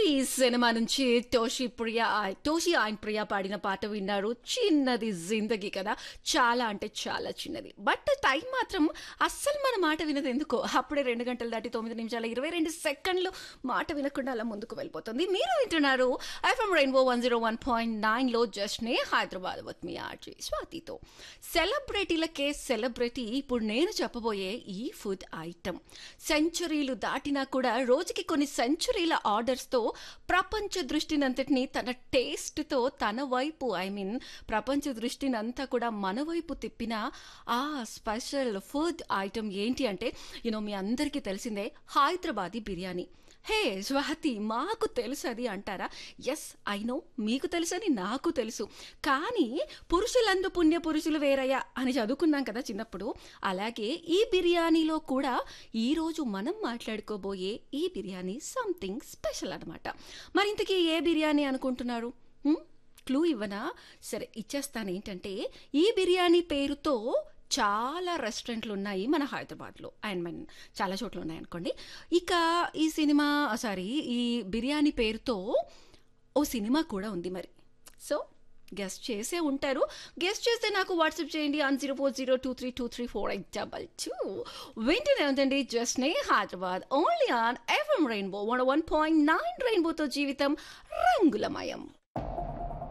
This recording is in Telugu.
మూవీ సినిమా నుంచి టోషి ప్రియా టోషి ఆయన ప్రియా పాడిన పాట విన్నారు చిన్నది జిందగీ కదా చాలా అంటే చాలా చిన్నది బట్ టైం మాత్రం అస్సలు మన మాట వినదు ఎందుకో అప్పుడే రెండు గంటలు దాటి తొమ్మిది నిమిషాల ఇరవై రెండు సెకండ్లు మాట వినకుండా అలా ముందుకు వెళ్ళిపోతుంది మీరు వింటున్నారు FM rainbow one zero one point నైన్లో జస్ట్నే హైదరాబాద్ విత్ మీ ఆర్జీ స్వాతితో సెలబ్రిటీలకే సెలబ్రిటీ ఇప్పుడు నేను చెప్పబోయే ఈ ఫుడ్ ఐటమ్ సెంచరీలు దాటినా కూడా రోజుకి కొన్ని సెంచరీల ఆర్డర్స్తో ప్రపంచ దృష్టినంతటిని తన టేస్ట్తో తన వైపు ఐ మీన్ ప్రపంచ దృష్టిని అంతా కూడా మన వైపు తిప్పిన ఆ స్పెషల్ ఫుడ్ ఐటమ్ ఏంటి అంటే యూనో మీ అందరికీ తెలిసిందే హైదరాబాదీ బిర్యానీ హే స్వాతి మాకు తెలుసు అది అంటారా ఎస్ ఐ నో మీకు తెలుసని నాకు తెలుసు కానీ పురుషులందు పుణ్య పురుషులు వేరయ్యా అని చదువుకున్నాం కదా చిన్నప్పుడు అలాగే ఈ బిర్యానీలో కూడా ఈరోజు మనం మాట్లాడుకోబోయే ఈ బిర్యానీ సంథింగ్ స్పెషల్ అనమాట మరి ఇంతకీ ఏ బిర్యానీ అనుకుంటున్నారు హ్మ్? క్లూ ఇవ్వనా సరే ఇచ్చేస్తాను ఏంటంటే ఈ బిర్యానీ పేరుతో చాలా రెస్టారెంట్లు ఉన్నాయి మన హైదరాబాద్లో అండ్ మన చాలా చోట్ల ఉన్నాయి అనుకోండి ఇక ఈ సినిమా సారీ ఈ బిర్యానీ పేరుతో ఓ సినిమా కూడా ఉంది మరి సో గెస్ట్ చేసే ఉంటారు గెస్ట్ చేస్తే నాకు వాట్సాప్ చేయండి on zero four zero two three two three four eight double two వింటూనే ఉందండి జస్ట్ నే Hyderabad only on FM rainbow one one point nine రెయిన్బోతో జీవితం రంగులమయం